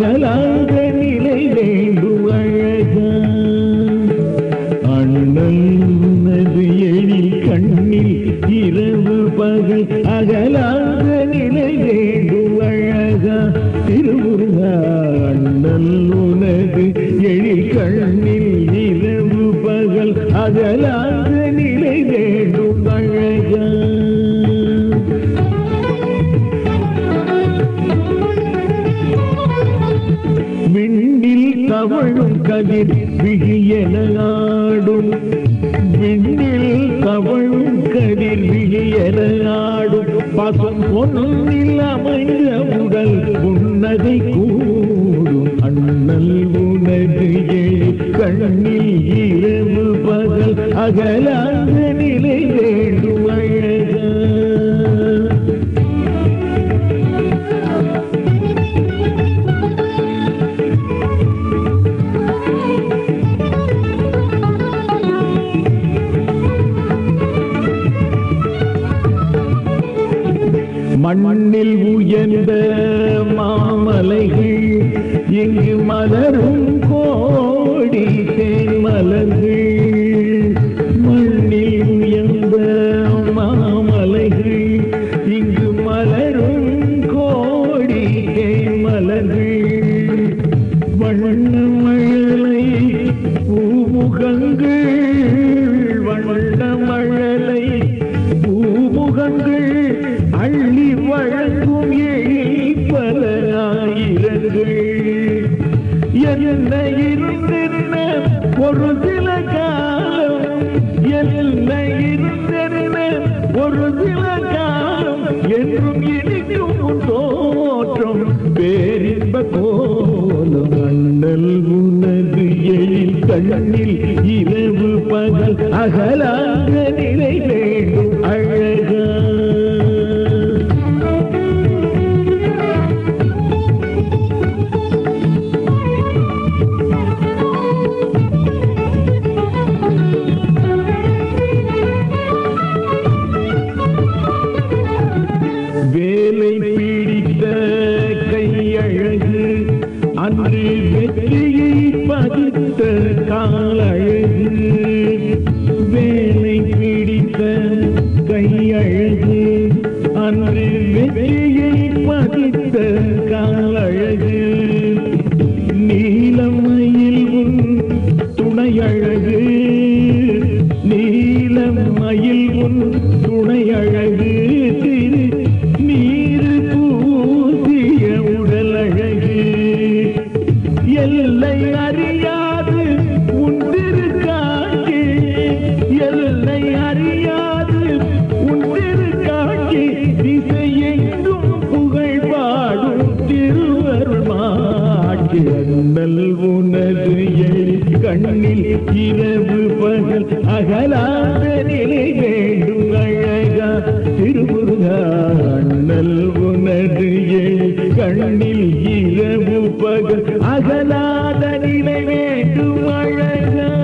அகலாத நிலை வேண்டும் அழகா அண்ணல் உனது எழில் கண்ணில் இரவு பகல் அகலாத நிலை வேண்டும் அழகா திருமுருகா அண்ணல் உனது எழில் கண்ணில் இரவு பகல் அகலாத நிலை வேண்டும் அழகா விண்ணில் தவழும் கதிர் விழியென ஆடும் விண்ணில் தவழும் கதிர் விழியென ஆடும் பசும் பொன்னில் அமைந்த உடல் புன்னகை கூடும் அண்ணல் உனது ஏழு கண்ணில் இரவு பகல் அகலாத நிலை வேண்டும் அழகா மண்ணில் உயர்ந்த மாமலைகள் இங்கு மலரும் கோடி தேன்மலர்கள் மண்ணில் உயர்ந்த மாமலைகள் இங்கு மலரும் கோடி தேன்மலர்கள் வண்ண மழலை பூமுகங்கள் வண்ண மழலை பூமுகங்கள் அள்ளி வழங்கும் எழில் பல ஆயிரங்கள் என்ன இருந்தென்ன ஒரு சில காலம் என்ன இருந்தென்ன ஒரு சில காலம் என்றும் இனிக்கும் உன் தோற்றம் பேரின்ப கோலம் அண்ணல் உனது எழில் கண்ணில் இரவு பகல் அகலாக நிலை வேண்டும் அழகா வேலை பிடித்த கையழகு அன்று வெற்றியை பதித்த காலழகு வேலை பிடித்த கையழகு அன்று வெற்றியை பதித்த காலழகு நீலமயில் உன் துணையழகு நீலமயில் உன் துணையழகு திரு நீரு பூசிய உடல் அழகு எல்லை அறியாது உண்டிருக்காட்சி எல்லை அறியாது உண்டிருக்காட்சி திசையெங்கும் புகழ் பாடும் திருவருள் மாட்சி அண்ணல் உனது எழி கண்ணில் இரவு பகல் அகலாத நிலை வேண்டும் அழகா திருமுருகா அண்ணல் உனது எழி கண்ணில் இரவு பகல் அகலாத நிலை வேண்டும் அழகா